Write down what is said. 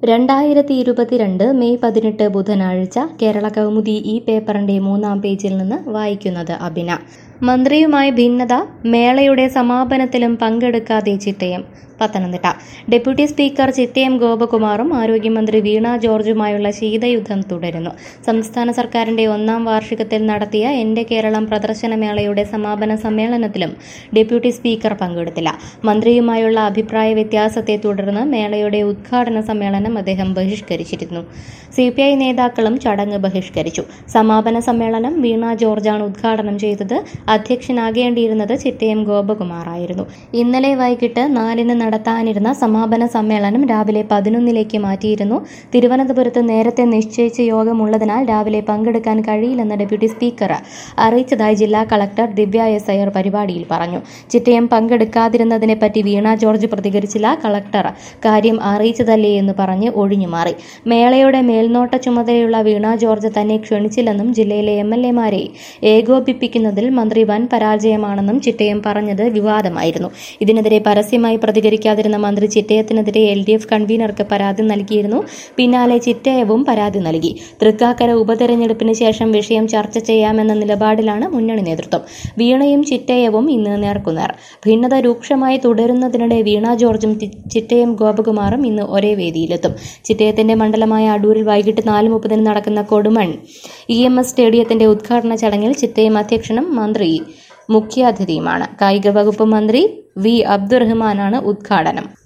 രണ്ടായിരത്തി ഇരുപത്തിരണ്ട് മെയ് പതിനെട്ട് ബുധനാഴ്ച കേരള കൗമുദി ഈ പേപ്പറിന്റെ മൂന്നാം പേജിൽ നിന്ന് വായിക്കുന്നത് അബിന മന്ത്രിയുമായി ഭിന്നത മേളയുടെ സമാപനത്തിലും പങ്കെടുക്കാതെ ചിറ്റയം പത്തനംതിട്ട ഡെപ്യൂട്ടി സ്പീക്കർ ചിറ്റയം ഗോപകുമാറും ആരോഗ്യമന്ത്രി വീണ ജോർജുമായുള്ള ശീതയുദ്ധം തുടരുന്നു സംസ്ഥാന സർക്കാരിന്റെ ഒന്നാം വാർഷികത്തിൽ നടത്തിയ എന്റെ കേരളം പ്രദർശനമേളയുടെ സമാപന സമ്മേളനത്തിലും ഡെപ്യൂട്ടി സ്പീക്കർ പങ്കെടുത്തില്ല മന്ത്രിയുമായുള്ള അഭിപ്രായ വ്യത്യാസത്തെ തുടർന്ന് മേളയുടെ ഉദ്ഘാടന സമ്മേളനം അദ്ദേഹം ബഹിഷ്കരിച്ചിരുന്നു സി പി ഐ നേതാക്കളും ചടങ്ങ് ബഹിഷ്കരിച്ചു സമാപന സമ്മേളനം വീണ ജോർജാണ് ഉദ്ഘാടനം ചെയ്തത് അധ്യക്ഷനാകേണ്ടിയിരുന്നത് ചിറ്റയം ഗോപകുമാറായിരുന്നു ഇന്നലെ വൈകിട്ട് നാലിന് നടത്താനിരുന്ന സമാപന സമ്മേളനം രാവിലെ പതിനൊന്നിലേക്ക് മാറ്റിയിരുന്നു തിരുവനന്തപുരത്ത് നേരത്തെ നിശ്ചയിച്ച യോഗമുള്ളതിനാൽ രാവിലെ പങ്കെടുക്കാൻ കഴിയില്ലെന്ന് ഡെപ്യൂട്ടി സ്പീക്കർ അറിയിച്ചതായി ജില്ലാ കളക്ടർ ദിവ്യ എസ് അയ്യർ പരിപാടിയിൽ പറഞ്ഞു ചിറ്റയം പങ്കെടുക്കാതിരുന്നതിനെപ്പറ്റി വീണ ജോർജ് പ്രതികരിച്ചില്ല കളക്ടർ കാര്യം അറിയിച്ചതല്ലേ എന്ന് പറഞ്ഞ് ഒഴിഞ്ഞുമാറി മേളയുടെ മേൽനോട്ട ചുമതലയുള്ള വീണ ജോർജ് തന്നെ ക്ഷണിച്ചില്ലെന്നും ജില്ലയിലെ എം എൽ എമാരെ ഏകോപിപ്പിക്കുന്നതിൽ മന്ത്രി വൻ പരാജയമാണെന്നും ചിറ്റയം പറഞ്ഞത് വിവാദമായിരുന്നു ഇതിനെതിരെ പരസ്യമായി പ്രതികരിക്കാതിരുന്ന മന്ത്രി ചിറ്റയത്തിനെതിരെ എൽ ഡി എഫ് കൺവീനർക്ക് പരാതി നൽകിയിരുന്നു പിന്നാലെ ചിറ്റയവും പരാതി നൽകി തൃക്കാക്കര ഉപതെരഞ്ഞെടുപ്പിന് ശേഷം വിഷയം ചർച്ച ചെയ്യാമെന്ന നിലപാടിലാണ് മുന്നണി നേതൃത്വം വീണയും ചിറ്റയവും ഇന്ന് നേർക്കുനേർ ഭിന്നത രൂക്ഷമായി തുടരുന്നതിനിടെ വീണ ജോർജും തി- ചിറ്റയം ഗോപകുമാറും ഇന്ന് ഒരേ വേദിയിലെത്തും ചിറ്റയത്തിന്റെ മണ്ഡലമായ അടൂരിൽ വൈകിട്ട് നാല് മുപ്പതിന് നടക്കുന്ന കൊടുമൺ ഇ എം എസ് സ്റ്റേഡിയത്തിന്റെ ഉദ്ഘാടന ചടങ്ങിൽ ചിറ്റയം അധ്യക്ഷനും മന്ത്രി മുഖ്യാതിഥിയുമാണ് കായിക വകുപ്പ് മന്ത്രി വി അബ്ദുറഹ്മാനാണ് ഉദ്ഘാടനം